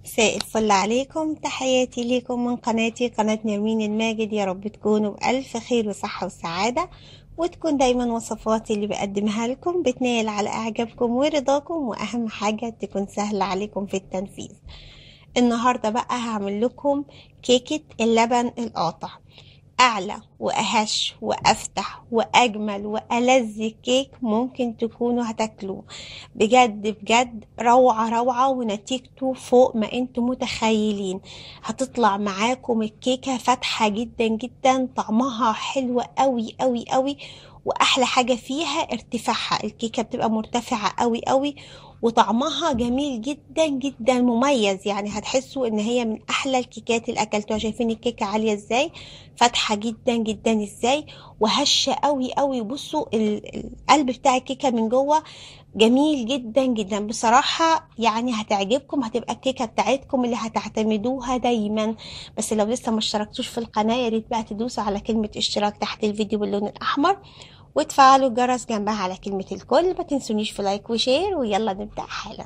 مساء الفل عليكم تحياتي ليكم من قناتي قناة نرمين الماجد يا رب تكونوا بألف خير وصحة وسعادة وتكون دايما وصفاتي اللي بقدمها لكم بتنال على إعجابكم ورضاكم وأهم حاجة تكون سهلة عليكم في التنفيذ النهاردة بقى هعمل لكم كيكة اللبن القاطع أعلى وأهش وأفتح وأجمل وألذ كيك ممكن تكونوا هتاكلوه بجد بجد روعة روعة ونتيجته فوق ما انتم متخيلين هتطلع معاكم الكيكة فاتحة جدا جدا طعمها حلو قوي قوي قوي واحلى حاجة فيها ارتفاعها الكيكة بتبقى مرتفعة قوي قوي وطعمها جميل جدا جدا مميز يعني هتحسوا ان هي من احلى الكيكات اللي اكلتوها شايفين الكيكه عاليه ازاي فاتحه جدا جدا ازاي وهشه قوي قوي بصوا القلب بتاع الكيكه من جوه جميل جدا جدا بصراحة يعني هتعجبكم هتبقى الكيكة بتاعتكم اللي هتعتمدوها دايما بس لو لسه ما اشتركتوش في القناة يا ريت بقى تدوسوا على كلمة اشتراك تحت الفيديو باللون الأحمر وتفعلوا الجرس جنبها على كلمة الكل ما تنسونيش في لايك وشير ويلا نبدأ حالا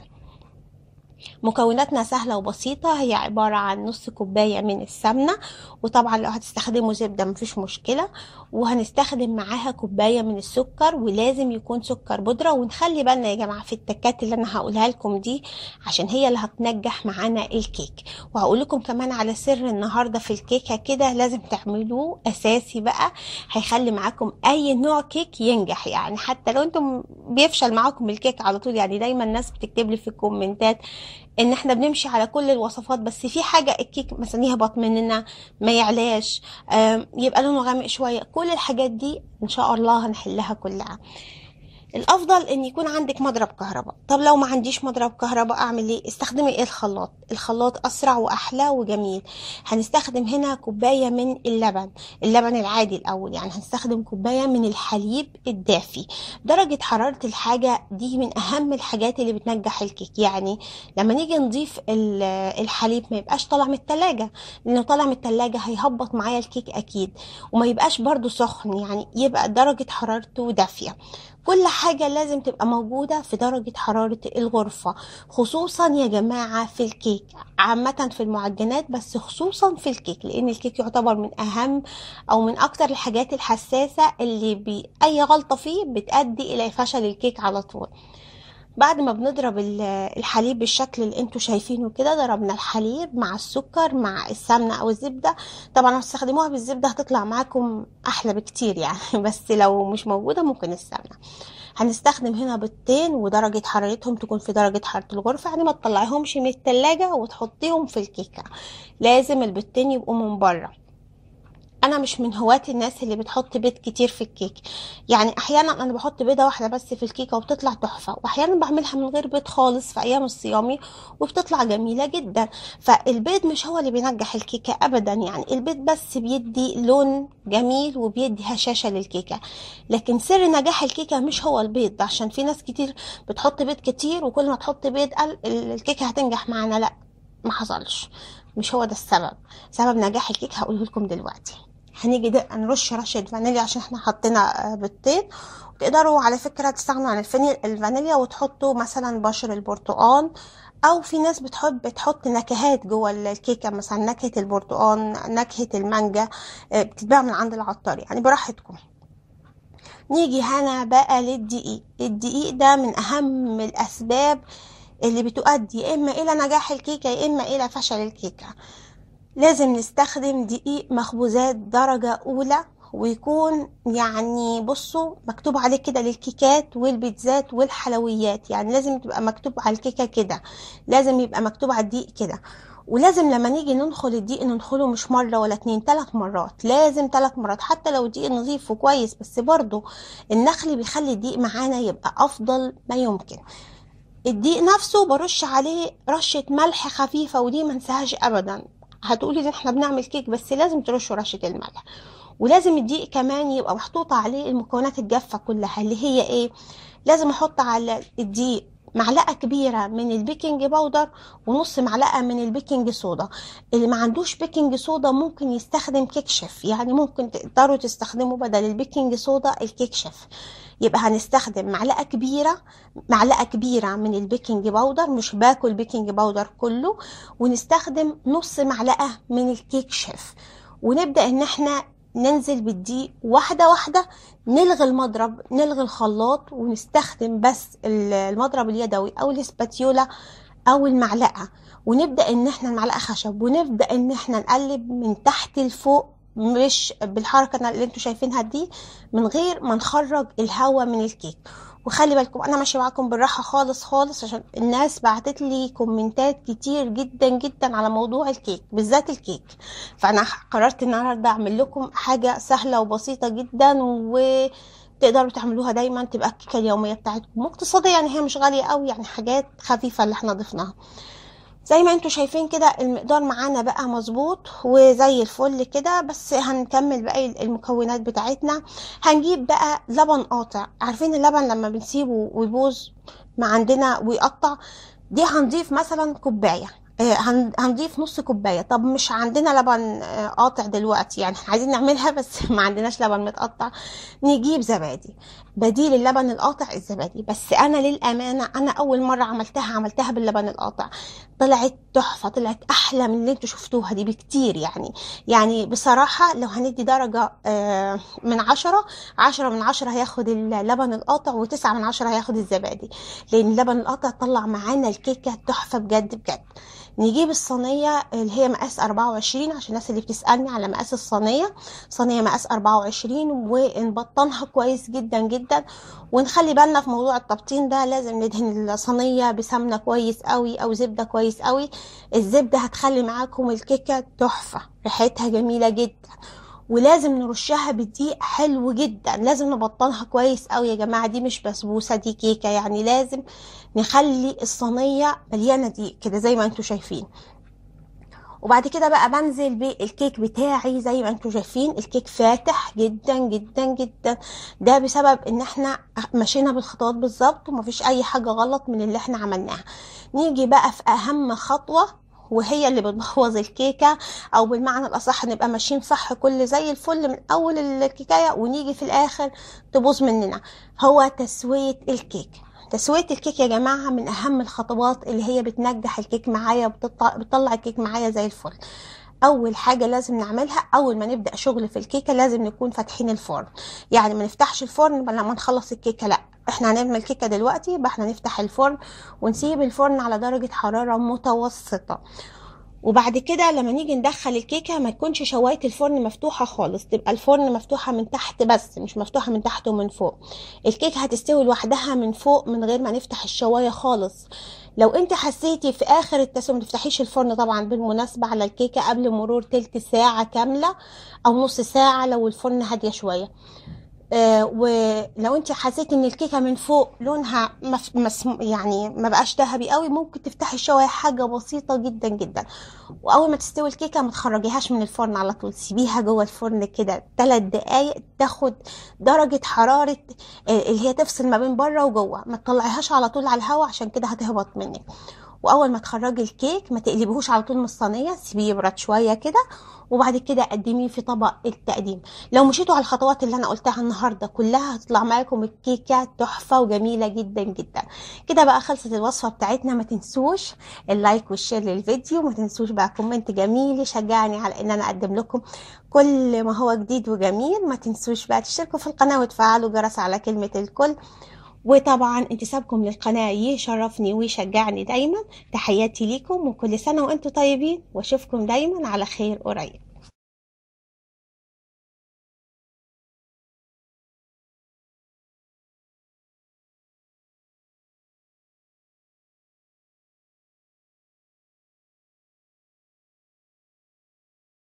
مكوناتنا سهلة وبسيطة هي عبارة عن نص كوباية من السمنة وطبعا لو هتستخدموا زبدة مفيش مشكلة وهنستخدم معاها كوباية من السكر ولازم يكون سكر بودرة ونخلي بالنا يا جماعة في التكات اللي انا هقولها لكم دي عشان هي اللي هتنجح معانا الكيك وهقول لكم كمان على سر النهاردة في الكيكة كده لازم تعملوه اساسي بقى هيخلي معاكم اي نوع كيك ينجح يعني حتى لو انتم بيفشل معاكم الكيك على طول يعني دايما الناس بتكتب لي في الكومنتات ان احنا بنمشي على كل الوصفات بس في حاجه الكيك مثلا يهبط مننا ما يعلاش يبقى لونه غامق شويه كل الحاجات دي ان شاء الله هنحلها كلها الافضل ان يكون عندك مضرب كهرباء طب لو ما عنديش مضرب كهرباء اعمل ايه استخدمي ايه الخلاط الخلاط اسرع واحلى وجميل هنستخدم هنا كوبايه من اللبن اللبن العادي الاول يعني هنستخدم كوبايه من الحليب الدافي درجه حراره الحاجه دي من اهم الحاجات اللي بتنجح الكيك يعني لما نيجي نضيف الحليب ما يبقاش طالع من التلاجة لانه طالع من التلاجة هيهبط معايا الكيك اكيد وما يبقاش برضو سخن يعني يبقى درجه حرارته دافيه كل حاجة لازم تبقى موجودة في درجة حرارة الغرفة خصوصا يا جماعة في الكيك عامة في المعجنات بس خصوصا في الكيك لأن الكيك يعتبر من أهم أو من أكتر الحاجات الحساسة اللي بأي غلطة فيه بتؤدي إلى فشل الكيك على طول بعد ما بنضرب الحليب بالشكل اللي انتوا شايفينه كده ضربنا الحليب مع السكر مع السمنه او الزبده طبعا لو تستخدموها بالزبده هتطلع معاكم احلى بكتير يعني بس لو مش موجوده ممكن السمنه هنستخدم هنا بيضتين ودرجة حرارتهم تكون في درجة حرارة الغرفة يعني ما تطلعيهمش من التلاجة وتحطيهم في الكيكة لازم البيضتين يبقوا من بره انا مش من هواة الناس اللي بتحط بيض كتير في الكيك يعني احيانا انا بحط بيضه واحده بس في الكيكه وبتطلع تحفه واحيانا بعملها من غير بيض خالص في ايام الصيامي وبتطلع جميله جدا فالبيض مش هو اللي بينجح الكيكه ابدا يعني البيض بس بيدي لون جميل وبيدي هشاشه للكيكه لكن سر نجاح الكيكه مش هو البيض عشان في ناس كتير بتحط بيض كتير وكل ما تحط بيض الكيكه هتنجح معانا لا ما حصلش مش هو ده السبب سبب نجاح الكيك هقوله لكم دلوقتي هنيجي ده نرش رشة فانيليا عشان احنا حطينا بيضتين تقدروا على فكرة تستغنوا عن الفانيليا وتحطوا مثلا بشر البرتقال او في ناس بتحب تحط نكهات جوه الكيكه مثلا نكهه البرتقال نكهه المانجا بتتباع من عند العطار يعني براحتكم نيجي هنا بقى للدقيق الدقيق ده من اهم الاسباب اللي بتؤدي يا اما الى نجاح الكيكه يا اما الى فشل الكيكه لازم نستخدم دقيق مخبوزات درجة أولى ويكون يعني بصوا مكتوب عليه كده للكيكات والبيتزات والحلويات يعني لازم تبقى مكتوب على الكيكة كده لازم يبقى مكتوب على الدقيق كده ولازم لما نيجي ندخل الدقيق ندخله مش مرة ولا اتنين تلات مرات لازم تلات مرات حتى لو دقيق نظيف وكويس بس برضو النخل بيخلي الدقيق معانا يبقى أفضل ما يمكن الدقيق نفسه برش عليه رشة ملح خفيفة ودي منساهاش أبدا هتقولي ان احنا بنعمل كيك بس لازم ترشوا رشه الملح ولازم الدقيق كمان يبقى محطوط عليه المكونات الجافه كلها اللي هي ايه لازم احط على الدقيق معلقه كبيره من البيكنج باودر ونص معلقه من البيكنج صودا اللي ما عندوش بيكنج صودا ممكن يستخدم كيك شيف يعني ممكن تقدروا تستخدموا بدل البيكنج صودا الكيك شيف يبقى هنستخدم معلقه كبيره معلقه كبيره من البيكنج باودر مش باكل بيكنج باودر كله ونستخدم نص معلقه من الكيك شيف ونبدا ان احنا ننزل بالدقيق واحده واحده نلغي المضرب نلغي الخلاط ونستخدم بس المضرب اليدوي او الاسباتيولا او المعلقه ونبدا ان احنا المعلقه خشب ونبدا ان احنا نقلب من تحت لفوق مش بالحركه اللي انتوا شايفينها دي من غير ما نخرج الهواء من الكيك وخلي بالكم انا ماشيه معاكم بالراحه خالص خالص عشان الناس بعتت لي كومنتات كتير جدا جدا على موضوع الكيك بالذات الكيك فانا قررت النهارده اعمل لكم حاجه سهله وبسيطه جدا و تقدروا تعملوها دايما تبقى الكيكه اليوميه بتاعتكم اقتصاديه يعني هي مش غاليه قوي يعني حاجات خفيفه اللي احنا ضفناها زي ما انتوا شايفين كده المقدار معانا بقى مظبوط وزي الفل كده بس هنكمل باقي المكونات بتاعتنا هنجيب بقى لبن قاطع عارفين اللبن لما بنسيبه ويبوظ ما عندنا ويقطع دي هنضيف مثلا كوبايه هنضيف نص كوبايه طب مش عندنا لبن قاطع دلوقتي يعني عايزين نعملها بس ما عندناش لبن متقطع نجيب زبادي بديل اللبن القاطع الزبادي بس انا للامانه انا اول مره عملتها عملتها باللبن القاطع طلعت تحفه طلعت احلى من اللي انتوا شفتوها دي بكتير يعني يعني بصراحه لو هندي درجه من عشرة عشرة من عشرة هياخد اللبن القاطع وتسعة من عشرة هياخد الزبادي لان اللبن القاطع طلع معانا الكيكه تحفه بجد بجد نجيب الصينية اللي هي مقاس 24 عشان الناس اللي بتسألني على مقاس الصينية صينية مقاس 24 ونبطنها كويس جدا جدا ونخلي بالنا في موضوع التبطين ده لازم ندهن الصينية بسمنة كويس قوي او زبدة كويس قوي الزبدة هتخلي معاكم الكيكة تحفة ريحتها جميلة جدا ولازم نرشها بدقيق حلو جدا لازم نبطنها كويس قوي يا جماعه دي مش بسبوسه دي كيكه يعني لازم نخلي الصينيه مليانه دقيق كده زي ما انتم شايفين وبعد كده بقى بنزل بالكيك بتاعي زي ما انتم شايفين الكيك فاتح جدا جدا جدا ده بسبب ان احنا مشينا بالخطوات بالظبط ومفيش اي حاجه غلط من اللي احنا عملناها نيجي بقى في اهم خطوه وهي اللي بتبوظ الكيكة او بالمعنى الاصح نبقى ماشيين صح كل زي الفل من اول الكيكاية ونيجي في الاخر تبوظ مننا هو تسوية الكيك تسوية الكيك يا جماعة من أهم الخطوات اللي هي بتنجح الكيك معايا بتطلع الكيك معايا زي الفل اول حاجه لازم نعملها اول ما نبدا شغل في الكيكه لازم نكون فاتحين الفرن يعني ما نفتحش الفرن لما نخلص الكيكه لا احنا هنعمل كيكه دلوقتي يبقى احنا نفتح الفرن ونسيب الفرن على درجه حراره متوسطه وبعد كده لما نيجي ندخل الكيكه ما تكونش شوايه الفرن مفتوحه خالص تبقى الفرن مفتوحه من تحت بس مش مفتوحه من تحت ومن فوق الكيكه هتستوي لوحدها من فوق من غير ما نفتح الشوايه خالص لو انت حسيتي في اخر التسويه ما تفتحيش الفرن طبعا بالمناسبه على الكيكه قبل مرور تلت ساعه كامله او نص ساعه لو الفرن هاديه شويه آه ولو انت حسيتي ان الكيكه من فوق لونها مف... مسم... يعني ما بقاش ذهبي قوي ممكن تفتحي الشوايه حاجه بسيطه جدا جدا واول ما تستوي الكيكه ما تخرجيهاش من الفرن على طول سيبيها جوه الفرن كده ثلاث دقايق تاخد درجه حراره آه اللي هي تفصل ما بين بره وجوه ما تطلعيهاش على طول على الهواء عشان كده هتهبط منك واول ما تخرجي الكيك ما تقلبيهوش على طول من الصينيه سيبيه يبرد شويه كده وبعد كده قدميه في طبق التقديم لو مشيتوا على الخطوات اللي انا قلتها النهارده كلها هتطلع معاكم الكيكه تحفه وجميله جدا جدا كده بقى خلصت الوصفه بتاعتنا ما تنسوش اللايك والشير للفيديو ما تنسوش بقى كومنت جميل يشجعني على ان انا اقدم لكم كل ما هو جديد وجميل ما تنسوش بقى تشتركوا في القناه وتفعلوا جرس على كلمه الكل وطبعا انتسابكم للقناة يشرفني ويشجعني دايما تحياتي ليكم وكل سنة وانتم طيبين واشوفكم دايما على خير قريب